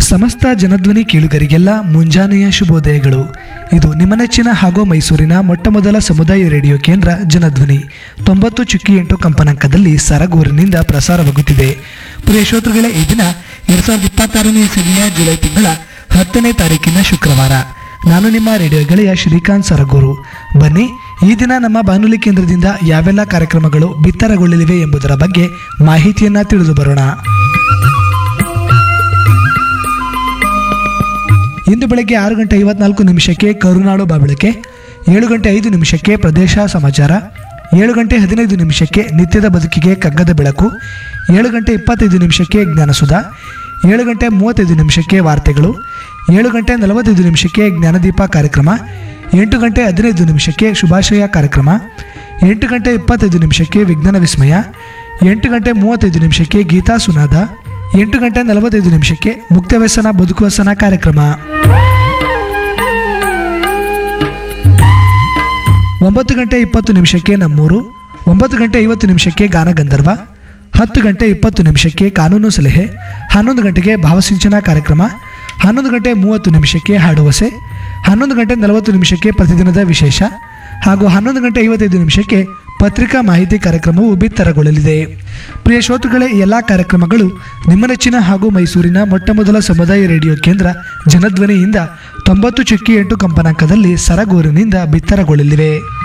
ಸಮಸ್ತ ಜನಧ್ವನಿ ಕೇಳುಗರಿಗೆಲ್ಲ ಮುಂಜಾನೆಯ ಶುಭೋದಯಗಳು ಇದು ನಿಮ್ಮ ನೆಚ್ಚಿನ ಹಾಗೂ ಮೈಸೂರಿನ ಮೊಟ್ಟಮೊದಲ ಸಮುದಾಯ ರೇಡಿಯೋ ಕೇಂದ್ರ ಜನಧ್ವನಿ ತೊಂಬತ್ತು ಚುಕ್ಕಿ ಎಂಟು ಕಂಪನಾಂಕದಲ್ಲಿ ಸರಗೂರಿನಿಂದ ಪ್ರಸಾರವಾಗುತ್ತಿದೆ ಪ್ರಿಯ ಶ್ರೋತೃಗಳೇ ಈ ದಿನ ಎರಡ್ ಸಾವಿರದ ಇಪ್ಪತ್ತಾರನೇ ಇಸವಿಯ ಜುಲೈ ತಿಂಗಳ ಹತ್ತನೇ ತಾರೀಕಿನ ಶುಕ್ರವಾರ ನಾನು ನಿಮ್ಮ ರೇಡಿಯೋ ಗೆಳೆಯ ಶ್ರೀಕಾಂತ್ ಸರಗೂರು ಬನ್ನಿ ಈ ದಿನ ನಮ್ಮ ಬಾನುಲಿ ಕೇಂದ್ರದಿಂದ ಯಾವೆಲ್ಲ ಕಾರ್ಯಕ್ರಮಗಳು ಬಿತ್ತರಗೊಳ್ಳಲಿವೆ ಎಂಬುದರ ಬಗ್ಗೆ ಮಾಹಿತಿಯನ್ನ ತಿಳಿದು ಬರೋಣ ಇಂದು ಬೆಳಗ್ಗೆ ಆರು ಗಂಟೆ ಐವತ್ನಾಲ್ಕು ನಿಮಿಷಕ್ಕೆ ಕರುನಾಡು ಬಾಬೆಳಕೆ ಏಳು ಗಂಟೆ ಐದು ನಿಮಿಷಕ್ಕೆ ಪ್ರದೇಶ ಸಮಾಚಾರ ಏಳು ಗಂಟೆ ಹದಿನೈದು ನಿಮಿಷಕ್ಕೆ ನಿತ್ಯದ ಬದುಕಿಗೆ ಕಗ್ಗದ ಬೆಳಕು ಏಳು ಗಂಟೆ ಇಪ್ಪತ್ತೈದು ನಿಮಿಷಕ್ಕೆ ಜ್ಞಾನಸುಧ ಏಳು ಗಂಟೆ ಮೂವತ್ತೈದು ನಿಮಿಷಕ್ಕೆ ವಾರ್ತೆಗಳು ಏಳು ಗಂಟೆ ನಲವತ್ತೈದು ನಿಮಿಷಕ್ಕೆ ಜ್ಞಾನದೀಪ ಕಾರ್ಯಕ್ರಮ ಎಂಟು ಗಂಟೆ ಹದಿನೈದು ನಿಮಿಷಕ್ಕೆ ಶುಭಾಶಯ ಕಾರ್ಯಕ್ರಮ ಎಂಟು ಗಂಟೆ ಇಪ್ಪತ್ತೈದು ನಿಮಿಷಕ್ಕೆ ವಿಜ್ಞಾನ ವಿಸ್ಮಯ ಎಂಟು ಗಂಟೆ ಮೂವತ್ತೈದು ನಿಮಿಷಕ್ಕೆ ಗೀತಾ ಸುನಾದ ಎಂಟು ಗಂಟೆ ನಲವತ್ತೈದು ನಿಮಿಷಕ್ಕೆ ಮುಕ್ತ ವ್ಯಸನ ಬದುಕು ವ್ಯಸನ ಕಾರ್ಯಕ್ರಮ ಒಂಬತ್ತು ಗಂಟೆ ಇಪ್ಪತ್ತು ನಿಮಿಷಕ್ಕೆ ನಮ್ಮೂರು ಒಂಬತ್ತು ಗಂಟೆ ಐವತ್ತು ನಿಮಿಷಕ್ಕೆ ಗಾನಗಂಧರ್ವ ಹತ್ತು ಗಂಟೆ ಇಪ್ಪತ್ತು ನಿಮಿಷಕ್ಕೆ ಕಾನೂನು ಸಲಹೆ ಹನ್ನೊಂದು ಗಂಟೆಗೆ ಭಾವಸಿಂಚನ ಕಾರ್ಯಕ್ರಮ ಹನ್ನೊಂದು ಗಂಟೆ ಮೂವತ್ತು ನಿಮಿಷಕ್ಕೆ ಹಾಡುವಸೆ ಹನ್ನೊಂದು ಗಂಟೆ ನಲವತ್ತು ನಿಮಿಷಕ್ಕೆ ಪ್ರತಿದಿನದ ವಿಶೇಷ ಹಾಗೂ ಹನ್ನೊಂದು ಗಂಟೆ ಐವತ್ತೈದು ನಿಮಿಷಕ್ಕೆ ಪತ್ರಿಕಾ ಮಾಹಿತಿ ಕಾರ್ಯಕ್ರಮವು ಬಿತ್ತರಗೊಳ್ಳಲಿದೆ ಪ್ರಿಯ ಶ್ರೋತೃಗಳೇ ಈ ಎಲ್ಲ ಕಾರ್ಯಕ್ರಮಗಳು ನಿಮ್ಮ ನೆಚ್ಚಿನ ಹಾಗೂ ಮೈಸೂರಿನ ಮೊಟ್ಟಮೊದಲ ಸಮುದಾಯ ರೇಡಿಯೋ ಕೇಂದ್ರ ಜನಧ್ವನಿಯಿಂದ ತೊಂಬತ್ತು ಚುಕ್ಕಿ ಎಂಟು ಕಂಪನಾಂಕದಲ್ಲಿ ಸರಗೂರಿನಿಂದ ಬಿತ್ತರಗೊಳ್ಳಲಿವೆ